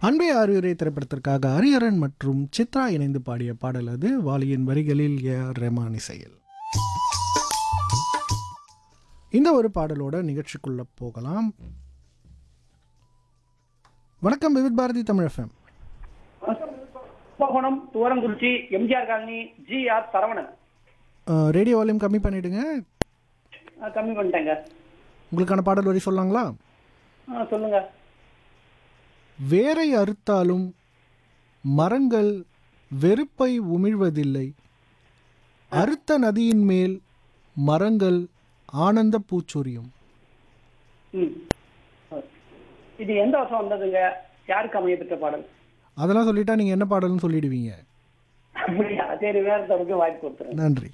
அன்பே ஆறுவரை திரைப்படத்திற்காக ஹரிஹரன் மற்றும் சித்ரா இணைந்து பாடிய பாடல் அது வாலியின் வரிகளில் ஏ ஆர் ரெமான் இசையில் இந்த ஒரு பாடலோட நிகழ்ச்சிக்குள்ள போகலாம் வணக்கம் Vividh Bharati Tamil FM Kumbakonam Thuvarankurichi MGR colony G R Saravanan radio volume கம்மி பண்ணிடுங்க ஆ, கம்மி பண்ணிட்டேங்க உங்களுக்கான பாடல் வரி சொல்லலாங்களா ஆ, சொல்லுங்க வேரை அறுத்தாலும் மரங்கள் வெறுப்பை உமிழ்வதில்லை அறுத்த நதியின் மேல் மரங்கள் ஆனந்த பூச்சொரியும் ம் இது எந்த வருஷம் வந்ததுங்க யாருக்கு அமைய பெற்ற பாடல் அதெல்லாம் சொல்லிட்டா நீங்கள் என்ன பாடல்னு சொல்லிடுவீங்க அப்படியா சரி வேற தருக்கு வாய்ப்பு கொடுத்துருங்க நன்றி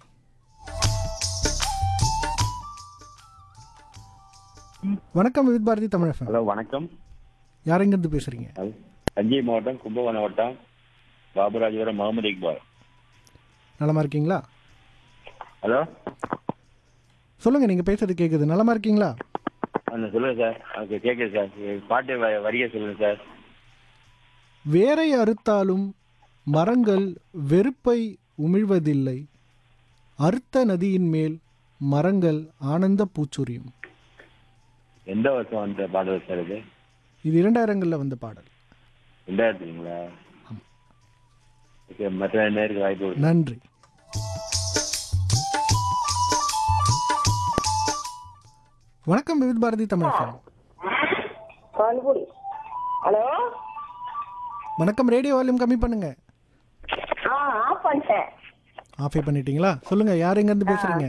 வணக்கம் விவித் பாரதி தமிழ் எஃப்எம் ஹலோ வணக்கம் யார் எங்கேருந்து பேசுகிறீங்க அது தஞ்சை மாவட்டம் கும்பகோணம் வட்டம் பாபுராஜபுரம் முகமது இக்பால் நலமா இருக்கீங்களா ஹலோ சொல்லுங்கள் நீங்கள் பேசுறது கேட்குது நலமா இருக்கீங்களா அந்த சொல்லுங்க சார் ஓகே கேட்குது சார் இது பாட்டு வ- வரியை சொல்லுங்க சார் வேரை அறுத்தாலும் மரங்கள் வெறுப்பை உமிழ்வதில்லை அறுத்த நதியின் மேல் மரங்கள் ஆனந்த பூச்சொரியும் எந்த வருஷம் வந்த பாடல் சார் இது இது இரண்டாயிரங்களில் வந்த பாடல் ரெண்டாயிரத்துங்களா ஓகே மற்ற நேருக்கு வாய்ப்பு கொடுங்க. நன்றி வணக்கம் விவித் பாரதி தமிழ் FM. பானிபூரி ஹலோ வணக்கம் ரேடியோ வால்யூம் கம்மி பண்ணுங்க ஆ ஆஃப் பண்ணிட்டேன் ஆஃபே பண்ணிட்டீங்களா சொல்லுங்க யார் எங்கேருந்து பேசுறீங்க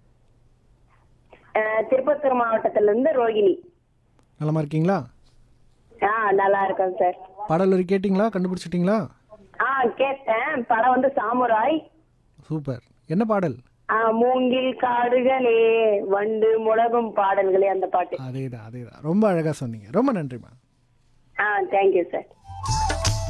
அஹ், திருப்பத்தூர் மாவட்டத்துல இருந்து ரோகிணி நலமா இருக்கீங்களா ஆ நல்லா இருக்கேன் சார் பாடல் வரி கேட்டிங்களா கண்டுபிடிச்சிட்டிங்களா ஆ கேட்டேன் படம் வந்து சாமுராய் சூப்பர் என்ன பாடல் ஆ, மூங்கில் காடுகளே வண்டு முழகும் பாடல்களே அந்த பாட்டு அதே தான் அதே தான் ரொம்ப அழகாக சொன்னீங்க ரொம்ப நன்றிம்மா ஆ தேங்க்யூ சார்